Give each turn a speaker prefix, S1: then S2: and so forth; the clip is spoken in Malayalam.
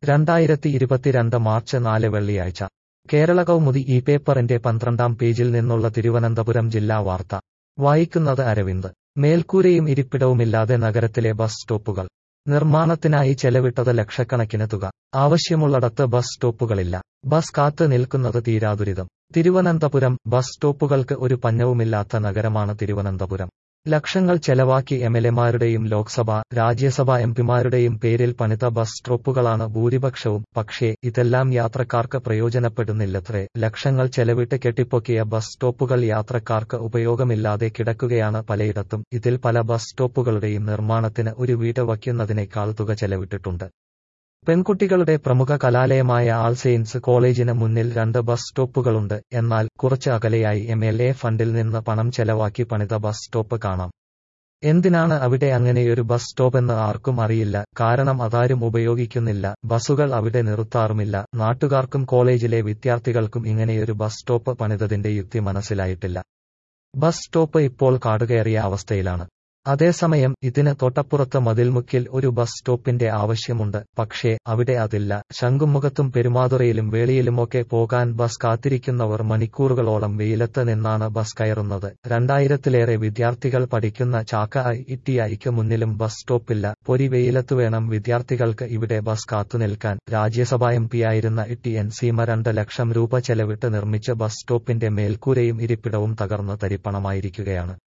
S1: രണ്ടായിരത്തി ഇരുപത്തിരണ്ട് മാർച്ച് നാല് വെള്ളിയാഴ്ച കേരള കൗമുദി ഈ പേപ്പറിന്റെ പന്ത്രണ്ടാം പേജിൽ നിന്നുള്ള തിരുവനന്തപുരം ജില്ലാ വാർത്ത വായിക്കുന്നത് അരവിന്ദ് മേൽക്കൂരയും ഇരിപ്പിടവുമില്ലാതെ നഗരത്തിലെ ബസ് സ്റ്റോപ്പുകൾ നിർമ്മാണത്തിനായി ചെലവിട്ടത് ലക്ഷക്കണക്കിന് തുക ആവശ്യമുള്ളിടത്ത് ബസ് സ്റ്റോപ്പുകളില്ല ബസ് കാത്ത് നിൽക്കുന്നത് തീരാദുരിതം തിരുവനന്തപുരം ബസ് സ്റ്റോപ്പുകൾക്ക് ഒരു പഞ്ഞവുമില്ലാത്ത നഗരമാണ് തിരുവനന്തപുരം ലക്ഷങ്ങൾ ചെലവാക്കി എംഎൽഎമാരുടെയും ലോക്സഭ രാജ്യസഭാ എംപിമാരുടെയും പേരിൽ പണിത ബസ് സ്റ്റോപ്പുകളാണ് ഭൂരിപക്ഷവും പക്ഷേ ഇതെല്ലാം യാത്രക്കാർക്ക് പ്രയോജനപ്പെടുന്നില്ലത്രേ ലക്ഷങ്ങൾ ചെലവിട്ട് കെട്ടിപ്പൊക്കിയ ബസ് സ്റ്റോപ്പുകൾ യാത്രക്കാർക്ക് ഉപയോഗമില്ലാതെ കിടക്കുകയാണ് പലയിടത്തും ഇതിൽ പല ബസ് സ്റ്റോപ്പുകളുടെയും നിർമ്മാണത്തിന് ഒരു വീട് വയ്ക്കുന്നതിനേക്കാൾ തുക ചെലവിട്ടിട്ടുണ്ട് പെൺകുട്ടികളുടെ പ്രമുഖ കലാലയമായ ആൾ സെയിൻസ് കോളേജിന് മുന്നിൽ രണ്ട് ബസ് സ്റ്റോപ്പുകളുണ്ട് എന്നാൽ കുറച്ച് അകലെയായി എം എൽ എ ഫണ്ടിൽ നിന്ന് പണം ചെലവാക്കി പണിത ബസ് സ്റ്റോപ്പ് കാണാം എന്തിനാണ് അവിടെ അങ്ങനെയൊരു ബസ് സ്റ്റോപ്പെന്ന് ആർക്കും അറിയില്ല കാരണം അതാരും ഉപയോഗിക്കുന്നില്ല ബസുകൾ അവിടെ നിർത്താറുമില്ല നാട്ടുകാർക്കും കോളേജിലെ വിദ്യാർത്ഥികൾക്കും ഇങ്ങനെയൊരു ബസ് സ്റ്റോപ്പ് പണിതതിന്റെ യുക്തി മനസ്സിലായിട്ടില്ല ബസ് സ്റ്റോപ്പ് ഇപ്പോൾ കാടുകയറിയ അവസ്ഥയിലാണ് അതേസമയം ഇതിന് തൊട്ടപ്പുറത്ത് മതിൽമുക്കിൽ ഒരു ബസ് സ്റ്റോപ്പിന്റെ ആവശ്യമുണ്ട് പക്ഷേ അവിടെ അതില്ല ശംഖുമുഖത്തും പെരുമാതുറയിലും വേളിയിലുമൊക്കെ പോകാൻ ബസ് കാത്തിരിക്കുന്നവർ മണിക്കൂറുകളോളം വെയിലത്ത് നിന്നാണ് ബസ് കയറുന്നത് രണ്ടായിരത്തിലേറെ വിദ്യാർത്ഥികൾ പഠിക്കുന്ന ചാക്ക ഐ ടി ഐക്ക് മുന്നിലും ബസ് സ്റ്റോപ്പില്ല പൊരി വെയിലത്ത് വേണം വിദ്യാർത്ഥികൾക്ക് ഇവിടെ ബസ് കാത്തുനിൽക്കാൻ രാജ്യസഭാ എം പിയായിരുന്ന ടി എൻ സീമ രണ്ട് ലക്ഷം രൂപ ചെലവിട്ട് നിർമ്മിച്ച ബസ് സ്റ്റോപ്പിന്റെ മേൽക്കൂരയും ഇരിപ്പിടവും തകർന്ന് തരിപ്പണമായിരിക്കുകയാണ്